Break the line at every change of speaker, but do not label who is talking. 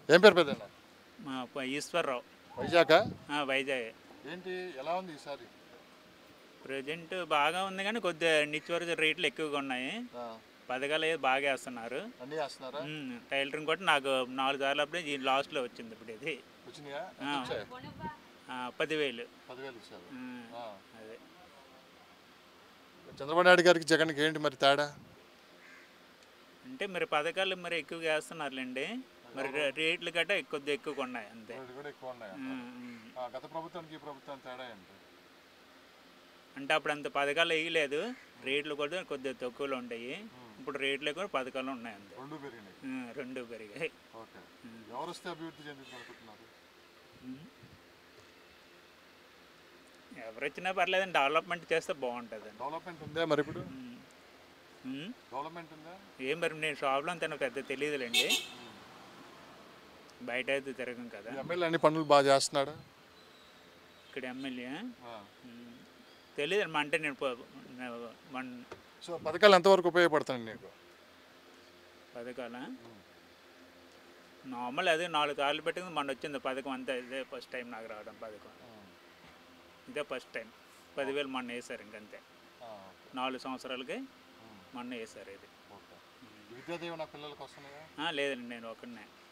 ఏం పేరు పెద్దన్న
మా ప- ఈశ్వరరావు
వైజాగ్
ఆ, వైజాగ్
ఏంటి ఎలా ఉంది ఈసారి
ప్రజెంట్ బాగా ఉంది కానీ కొద్దిగా నిత్యవరకు రేట్లు ఎక్కువగా ఉన్నాయి పథకాలు ఏదో బాగా వేస్తున్నారు
అన్నీ వేస్తున్నారా
ఉమ్, టైలరింగ్ కూడా నాకు నాలుగు సార్లు అప్పుడే ఈ లాస్ట్లో వచ్చింది ఇప్పుడు ఇది
వచ్చినాయా
ఆ.
ఎంత వచ్చాయి?
ఆ, పదివేలు
పదివేలు ఇచ్చారు
ఉమ్,
ఆ.
అదే
చంద్రబాబు నాయుడు గారికి జగన్కి ఏంటి మరి తేడా
అంటే మరి పథకాలు మరి ఎక్కువగా వేస్తున్నారులేండి మరి రే- రేట్లు గట్రా కొద్దిగా ఎక్కువగా ఉన్నాయి అంతే
రేట్లు కూడా ఎక్కువ ఉన్నాయి
ఉమ్, ఉమ్.
గత ప్రభుత్వానికి ఈ ప్రభుత్వం తేడా ఏంటి
అంటే అప్పుడు అంత పథకాలు వేయలేదు రేట్లు కూడా కొద్దిగా తక్కువలో ఉంటాయి ఇప్పుడు రేట్లు కూడా పథకాలు ఉన్నాయి అంతే
రెండు పెరిగినాయి
ఉమ్, రెండు పెరిగాయి
ఓకే ఎవరు వస్తే అభివృద్ధి చెందుతుంది అనుకుంటున్నారు
ఎవరు వచ్చినా పర్లేదండి డెవలప్మెంట్ చేస్తే బాగుంటుంది
డెవలప్మెంట్ ఉందా మరి ఇప్పుడు
ఉమ్.
డెవలప్మెంట్ ఉందా
ఏం మరి నేను షాప్లో అంత నాకు పెద్ద తెలియదులేండి బయట అయితే తిరగం కదా
ఈ ఎమ్మెల్యే అన్ని పనులు బాగా చేస్తున్నాడా
ఇక్కడ ఎమ్మెల్యే
ఆ.
తెలియదు అంటే నేను పో- నా- మన
సో పథకాలు ఎంతవరకు ఉపయోగపడుతుంది నీకు
పథకాల నార్మల్ అదే నాలుగు సార్లు పెట్టింది మొన్న వచ్చింది పథకం అంతా ఇదే ఫస్ట్ టైం నాకు రావడం పథకం ఇదే ఫస్ట్ టైం పదివేలు మొన్న వేశారు ఇంకంతే
ఆ,
నాలుగు సంవత్సరాలకి మొన్న వేశారు ఇది
ఓకే విద్యాదేవి నా పిల్లలకి వస్తున్నాయా
ఆ, లేదండి నేను ఒకనే